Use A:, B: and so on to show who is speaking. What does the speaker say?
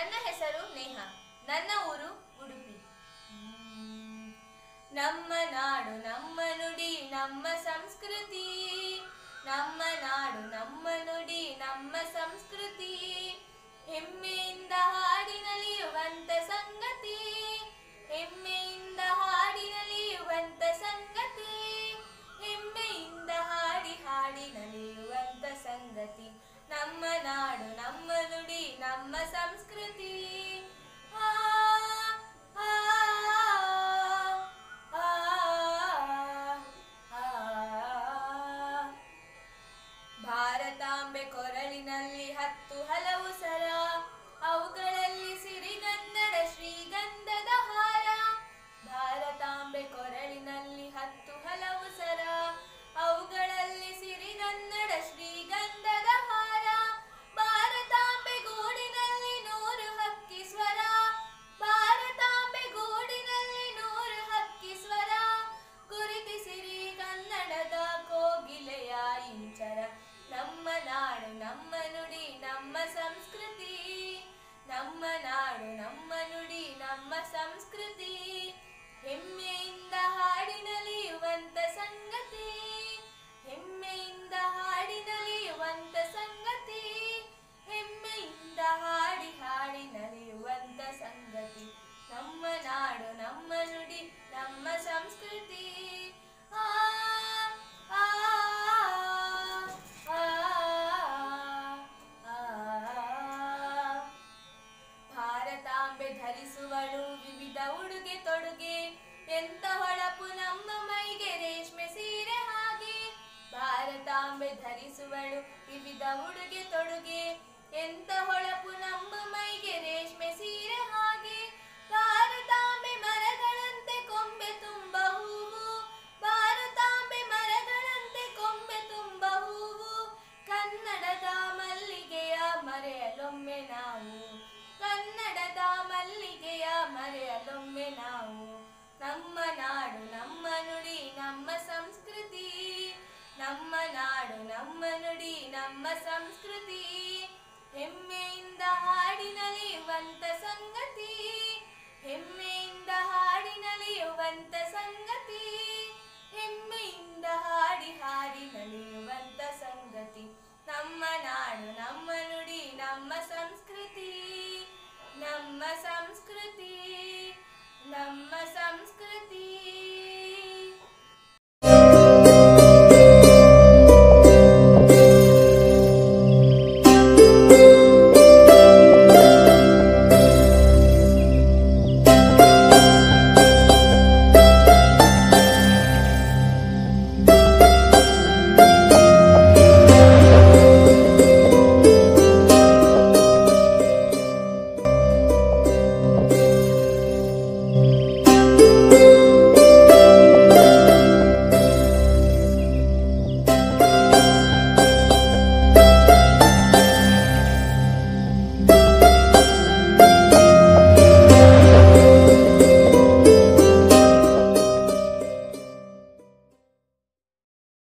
A: ನನ್ನ ಹೆಸರು ನೇಹ ನನ್ನ ಊರು ಉಡುಪಿ ಹ್ಮ್. ನಮ್ಮ ನಾಡು ನಮ್ಮ ನುಡಿ ನಮ್ಮ ಸಂಸ್ಕೃತಿ ನಮ್ಮ ನಾಡು ನಮ್ಮ ನುಡಿ ನಮ್ಮ ಸಂಸ್ಕೃತಿ ಹೆಮ್ಮೆಯಿಂದ ಹಾಡಿ ನಲಿಯುವಂತ ಸಂಗತಿ ಹೆಮ್ಮೆಯಿಂದ ಹಾಡಿ ನಲಿಯುವಂತ ಸಂಗತಿ ಹೆಮ್ಮೆಯಿಂದ ಹಾಡಿ ಹಾಡಿ ನಲಿಯುವಂತ ಸಂಗತಿ ನಮ್ಮ ನಾಡು ನಮ್ಮ ನುಡಿ ನಮ್ಮ ಸಂಸ್ಕೃತಿ ಆ, ಆ, ಆ, ಆ, ಆ. ಭಾರತಾಂಬೆ ಕೊರಳಿನಲ್ಲಿ ಹತ್ತು ಹಲವು ಸರ ಅವುಗಳಲ್ಲಿ ಸಿರಿಗನ್ನಡ ಶ್ರೀಗಂಧದ ಹಾರ ಭಾರತಾಂಬೆ ಕೊರಳಿನಲ್ಲಿ ಹತ್ತು ಹಲವು ಸರ ಅವುಗಳಲ್ಲಿ ಸಿರಿಗನ್ನಡ ಶ್ರೀಗಂಧದ ಹಾರ ಭಾರತಾಂಬೆ ಗೂಡಿನಲ್ಲಿ ನೂರು ಹಕ್ಕಿ ಸ್ವರ ಭಾರತಾಂಬೆ ಗೂಡಿನಲ್ಲಿ ನೂರು ಹಕ್ಕಿ ಸ್ವರ ಗುರುತಿಸಿರಿ ಕನ್ನಡದ ಕೋಗಿಲೆಯ ಇಂಚರ ನಮ್ಮ ನಾಡು ನಮ್ಮ ನುಡಿ ನಮ್ಮ ಸಂಸ್ಕೃತಿ ನಮ್ಮ ನಾಡು ನಮ್ಮ ನುಡಿ ನಮ್ಮ ಸಂಸ್ಕೃತಿ ಹೆಮ್ಮೆಯಿಂದ ಹಾಡಿ ನಲಿಯುವಂತ ಸಂಗತಿ ಹೆಮ್ಮೆಯಿಂದ ಹಾಡಿ ನಲಿಯುವಂತ ಸಂಗತಿ ಹೆಮ್ಮೆಯಿಂದ ಹಾಡಿ ಹಾಡಿ ನಲಿಯುವಂತ ಸಂಗತಿ ನಮ್ಮ ನಾಡು ನಮ್ಮ ನುಡಿ ನಮ್ಮ ಸಂಸ್ಕೃತಿ ಆ, ಆ, ಆ, ಆ, ಆ. ಭಾರತಾಂಬೆ ಧರಿಸುವಳು ವಿವಿಧ ಉಡುಗೆ ತೊಡುಗೆ ಎಂತ ಹೊಳಪು ನಮ್ಮ ಮೈಗೆ ರೇಷ್ಮೆ ಸೀರೆ ಹಾಗೆ ಭಾರತಾಂಬೆ ಧರಿಸುವಳು ವಿವಿಧ ಉಡುಗೆ ತೊಡುಗೆ ಎಂತ ಹೊಳಪು ನಮ್ಮ ಮೈಗೆ ರೇಷ್ಮೆ ಸೀರೆ ಹಾಗೆ ಭಾರತಾಂಬೆ ಮರಗಳಂತೆ ಕೊಂಬೆ ತುಂಬ ಹೂವು ಭಾರತಾಂಬೆ ಮರಗಳಂತೆ ಕೊಂಬೆ ತುಂಬ ಹೂವು ಕನ್ನಡದ ಮಲ್ಲಿಗೆಯ ಮರೆಯಲೊಮ್ಮೆ ನಾವು ಕನ್ನಡದ ಮಲ್ಲಿಗೆಯ ಮರೆಯಲೊಮ್ಮೆ ನಾವು ನಮ್ಮ ನಾಡು ನಮ್ಮ ನುಡಿ ನಮ್ಮ ಸಂಸ್ಕೃತಿ ನಮ್ಮ ನಾಡು ನಮ್ಮ ನುಡಿ ನಮ್ಮ ಸಂಸ್ಕೃತಿ ಹೆಮ್ಮೆಯಿಂದ